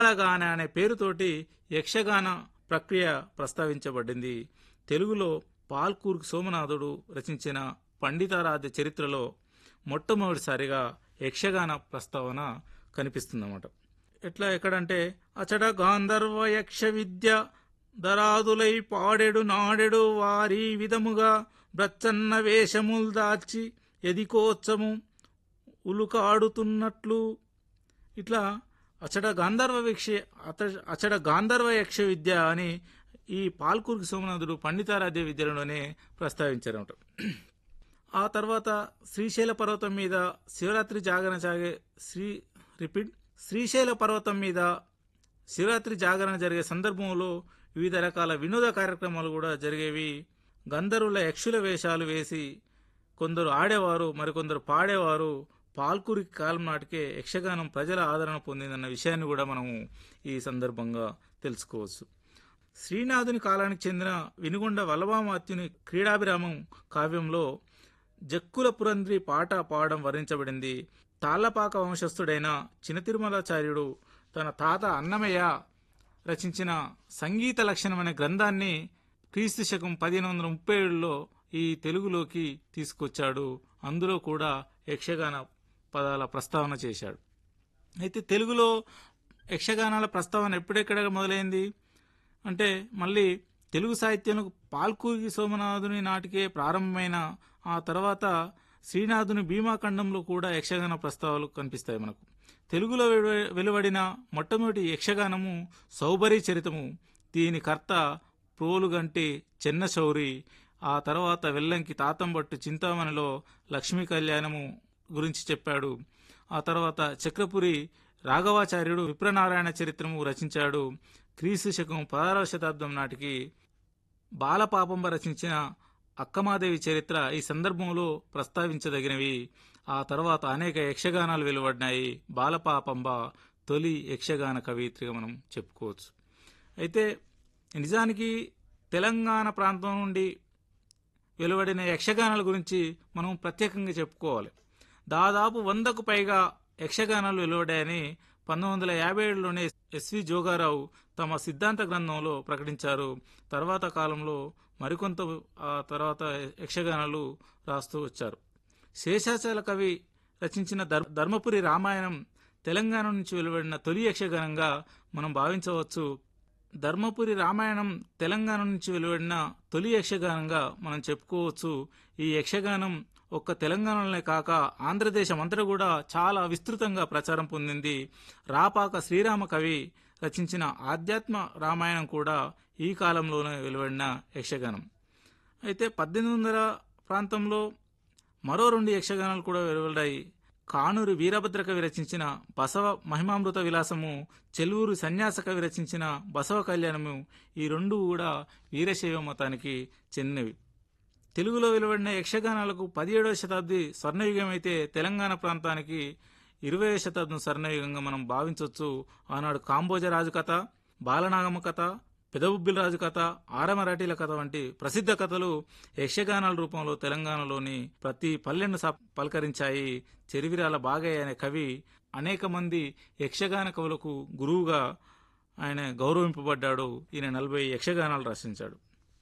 యక్షగాన అనే పేరుతోటి యక్షగాన ప్రక్రియ ప్రస్తావించబడింది తెలుగులో పాల్కూర్క్ సోమనాథుడు రచించిన పండితారాధ్య చరిత్రలో మొట్టమొదటిసారిగా యక్షగాన ప్రస్తావన కనిపిస్తుందన్నమాట ఎట్లా ఎక్కడంటే అచట గాంధర్వ యక్ష విద్య దరాదులై పాడెడు నాడెడు వారి విధముగా బ్రచ్చన్న వేషముల్ దాల్చి ఎదికోత్సము ఉలుకాడుతున్నట్లు ఇట్లా అచట గాంధర్వ వీక్ష అత అచట గాంధర్వ యక్ష విద్య అని ఈ పాల్కూర్కి సోమనాథుడు పండితారాధ్య విద్యలోనే ప్రస్తావించారన్నమాట ఆ తర్వాత శ్రీశైల పర్వతం మీద శివరాత్రి జాగరణ సాగే శ్రీ రిపీట్ శ్రీశైల పర్వతం మీద శివరాత్రి జాగరణ జరిగే సందర్భంలో వివిధ రకాల వినోద కార్యక్రమాలు కూడా జరిగేవి గంధర్వుల యక్షుల వేషాలు వేసి కొందరు ఆడేవారు మరికొందరు పాడేవారు పాల్కురి కాలం నాటికే యక్షగానం ప్రజల ఆదరణ పొందిందన్న విషయాన్ని కూడా మనము ఈ సందర్భంగా తెలుసుకోవచ్చు శ్రీనాథుని కాలానికి చెందిన వినుగొండ వల్లభామాత్యుని క్రీడాభిరామం కావ్యంలో జక్కుల పురంద్రి పాట పాడడం వర్ణించబడింది తాళ్లపాక వంశస్థుడైన చినతిరుమలాచార్యుడు తన తాత అన్నమయ్య రచించిన సంగీత లక్షణం అనే గ్రంథాన్ని క్రీస్తు శకం పదిహేను వందల ముప్పై ఏడులో ఈ తెలుగులోకి తీసుకొచ్చాడు అందులో కూడా యక్షగాన పదాల ప్రస్తావన చేశాడు అయితే తెలుగులో యక్షగానాల ప్రస్తావన ఎప్పుడెక్కడ మొదలైంది అంటే మళ్ళీ తెలుగు సాహిత్యంలో పాల్కూరి సోమనాథుని నాటికే ప్రారంభమైన ఆ తర్వాత శ్రీనాథుని భీమాఖండంలో కూడా యక్షగాన ప్రస్తావాలు కనిపిస్తాయి మనకు తెలుగులో వెలువ- వెలువడిన మొట్టమొదటి యక్షగానము సౌబరి చరితము దీని కర్త ప్రోలుగంటి చెన్న శౌరి ఆ తర్వాత వెల్లంకి తాతంబట్టు చింతామణిలో లక్ష్మీ కళ్యాణము గురించి చెప్పాడు ఆ తర్వాత చక్రపురి రాఘవాచార్యుడు విప్రనారాయణ చరిత్రము రచించాడు క్రీస్తు శకం పదహారవ శతాబ్దం నాటికి బాలపాపంబ రచించిన అక్కమాదేవి చరిత్ర ఈ సందర్భంలో ప్రస్తావించదగినవి ఆ తర్వాత అనేక యక్షగానాలు వెలువడినాయి బాలపాపంబ తొలి యక్షగాన కవిత్రిగా మనం చెప్పుకోవచ్చు అయితే నిజానికి తెలంగాణ ప్రాంతం నుండి వెలువడిన యక్షగానాల గురించి మనం ప్రత్యేకంగా చెప్పుకోవాలి దాదాపు వందకు పైగా యక్షగానాలు వెలువడాయని పంతొమ్మిది వందల యాభై ఏడులోనే ఎస్వి జోగారావు తమ సిద్ధాంత గ్రంథంలో ప్రకటించారు తర్వాత కాలంలో మరికొంత ఆ తర్వాత యక్షగానాలు రాస్తూ వచ్చారు శేషాచల కవి రచించిన ధర్ ధర్మపురి రామాయణం తెలంగాణ నుంచి వెలువడిన తొలి యక్షగానంగా మనం భావించవచ్చు ధర్మపురి రామాయణం తెలంగాణ నుంచి వెలువడిన తొలి యక్షగానంగా మనం చెప్పుకోవచ్చు ఈ యక్షగానం ఒక్క తెలంగాణలోనే కాక ఆంధ్రదేశం అంతటా కూడా చాలా విస్తృతంగా ప్రచారం పొందింది రాపాక శ్రీరామ కవి రచించిన ఆధ్యాత్మ రామాయణం కూడా ఈ కాలంలోనే వెలువడిన యక్షగానం అయితే పద్దెనిమిది వందల ప్రాంతంలో మరో రెండు యక్షగానాలు కూడా వెలువడ్డాయి కానూరు వీరభద్ర కవి రచించిన బసవ మహిమామృత విలాసము చెల్లూరు సన్యాస కవి రచించిన బసవ కళ్యాణము ఈ రెండు కూడా వీరశైవ మతానికి చెందినవి తెలుగులో వెలువడిన యక్షగానాలకు పదిహేడవ శతాబ్ది స్వర్ణయుగం అయితే తెలంగాణ ప్రాంతానికి ఇరవై శతాబ్దం స్వర్ణయుగంగా మనం భావించవచ్చు ఆనాడు కాంబోజ రాజు కథ బాలనాగమ్మ కథ పెదబుబ్బిల రాజు కథ ఆరమరాఠీల కథ వంటి ప్రసిద్ధ కథలు యక్షగానాల రూపంలో తెలంగాణలోని ప్రతి పల్లెను స- పలకరించాయి చెరివిరాల బాగయ్య అనే కవి అనేక మంది యక్షగాన కవులకు గురువుగా ఆయన గౌరవింపబడ్డాడు ఈయన నలభై యక్షగానాలు రచించాడు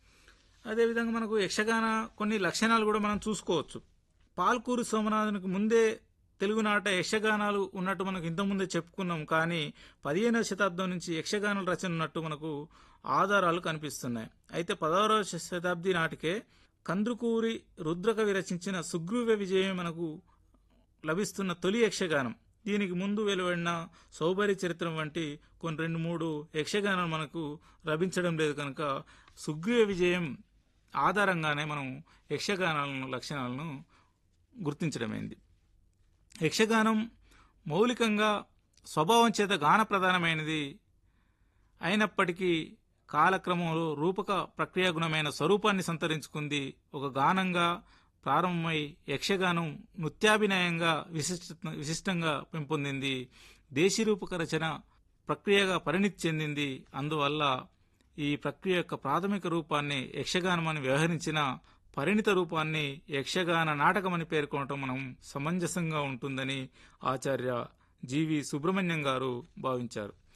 అదేవిధంగా మనకు యక్షగాన కొన్ని లక్షణాలు కూడా మనం చూసుకోవచ్చు పాల్కూరు సోమనాథునికి ముందే తెలుగునాట యక్షగానాలు ఉన్నట్టు మనకు ఇంతకుముందే చెప్పుకున్నాం కానీ పదిహేనవ శతాబ్దం నుంచి యక్షగానాల రచన ఉన్నట్టు మనకు ఆధారాలు కనిపిస్తున్నాయి అయితే పదహారవ శతాబ్ది నాటికే కందుకూరి రుద్రకవి రచించిన సుగ్రీవ విజయం మనకు లభిస్తున్న తొలి యక్షగానం దీనికి ముందు వెలువడిన సౌబరి చరిత్రం వంటి కొన్ని రెండు మూడు యక్షగానాలు మనకు లభించడం లేదు కనుక సుగ్రీవ విజయం ఆధారంగానే మనం యక్షగానాలను లక్షణాలను గుర్తించడమైంది యక్షగానం మౌలికంగా స్వభావం చేత గాన ప్రధానమైనది అయినప్పటికీ కాలక్రమంలో రూపక ప్రక్రియాగుణమైన స్వరూపాన్ని సంతరించుకుంది ఒక గానంగా ప్రారంభమై యక్షగానం నృత్యాభినయంగా విశిష్ట విశిష్టంగా పెంపొందింది దేశీరూపక రచన ప్రక్రియగా పరిణితి చెందింది అందువల్ల ఈ ప్రక్రియ యొక్క ప్రాథమిక రూపాన్ని యక్షగానమని వ్యవహరించిన పరిణిత రూపాన్ని యక్షగాన నాటకమని పేర్కొనటం మనం సమంజసంగా ఉంటుందని ఆచార్య జీవి సుబ్రహ్మణ్యం గారు భావించారు